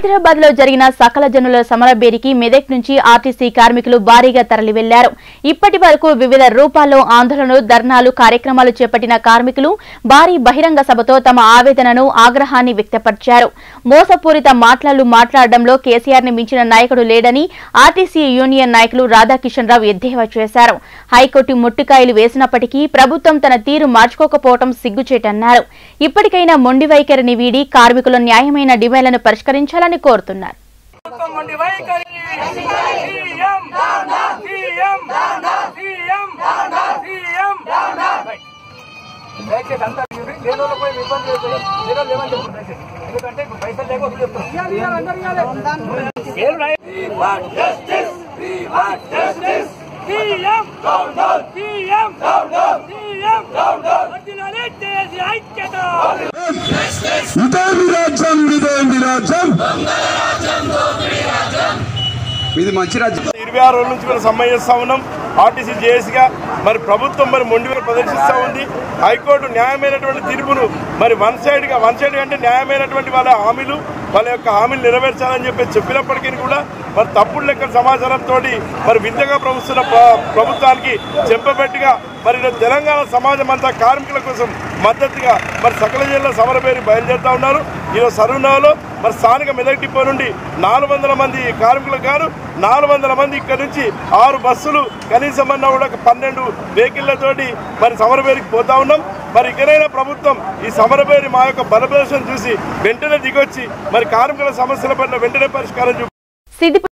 హైదరాబాద్ లో జరిగిన సకల జనుల సమరబేరికి మెదక్ నుంచి ఆర్టీసీ కార్మికులు భారీగా తరలి వెళ్లారు ఇప్పటి వరకు వివిధ రూపాల్లో ఆందోళనలు ధర్నాలు కార్యక్రమాలు చేపట్టిన కార్మికులు భారీ బహిరంగ సభతో తమ ఆవేదనను ఆగ్రహాన్ని వ్యక్తపరిచారు మోసపూరిత మాటలు మాట్లాడడంలో కేసీఆర్ ని మించిన నాయకుడు లేడని ఆర్టీసీ యూనియన్ నాయకులు రాధాకిషన్ రావు ఎద్దేవా చేశారు హైకోర్టు ముట్టికాయలు వేసినప్పటికీ ప్రభుత్వం తన తీరు మార్చుకోకపోవడం సిగ్గుచేటన్నారు ఇప్పటికైనా మొండి వైఖరిని వీడి కార్మికుల న్యాయమైన డిమాండ్లను పరిష్కరించాలని కోరుతున్నారు మొండి వైఖరి సీఎం సీఎం సీఎం సీఎం దయచేసి అంతా లేని వాళ్ళకి పోయి ఇబ్బంది లేదు. లేని వాళ్ళు ఏమని చెప్పండి దయచేసి. ఎందుకంటే ఇప్పుడు పైసలు లేక వదిలి చెప్తున్నారు. ఏం రాయ- సీఎం సీఎం సీఎం వర్ధిల్లాలి దేశీ ఐక్యత ఇదే మీ రాజ్యం ఇదే మీ రాజ్యం ఇది మంచి రాజ్యం ఇరవై ఆరు రోజుల నుంచి మనం సమ్మె చేస్తా ఉన్నాం ఆర్టీసీ జేఏసీగా మరి ప్రభుత్వం మరి మొండిగా ప్రదర్శిస్తూ ఉంది హైకోర్టు న్యాయమైనటువంటి తీర్పును మరి వన్ సైడ్గా వన్ సైడ్ అంటే న్యాయమైనటువంటి వాళ్ళ హామీలు వాళ్ళ యొక్క హామీలు నెరవేర్చాలని చెప్పి చెప్పినప్పటికీ కూడా మరి తప్పుడు లెక్క సమాచారంతో మరి విద్యగా ప్రవహిస్తున్న ప్ర- ప్రభుత్వానికి చెంపబెట్టిగా మరి ఈరోజు తెలంగాణ సమాజం అంతా కార్మికుల కోసం మద్దతుగా మరి సకల జిల్లా సమరపేరి బయలుదేరుతా ఉన్నారు ఈరోజు సరునాలో మరి స్థానిక మెదక్ డిపో నుండి నాలుగు వందల మంది కార్మికులకు గాను నాలుగు వందల మంది ఇక్కడ నుంచి ఆరు బస్సులు కనీసం అన్నా కూడా ఒక పన్నెండు వెహికల్లతోటి మరి సమరపేరికి పోతా ఉన్నాం మరి ఇకనైనా ప్రభుత్వం ఈ సమరపేరి మా యొక్క బలప్రదర్శన చూసి వెంటనే దిగొచ్చి మరి కార్మికుల సమస్యల పట్ల వెంటనే పరిష్కారం చూ సిద్దిపేట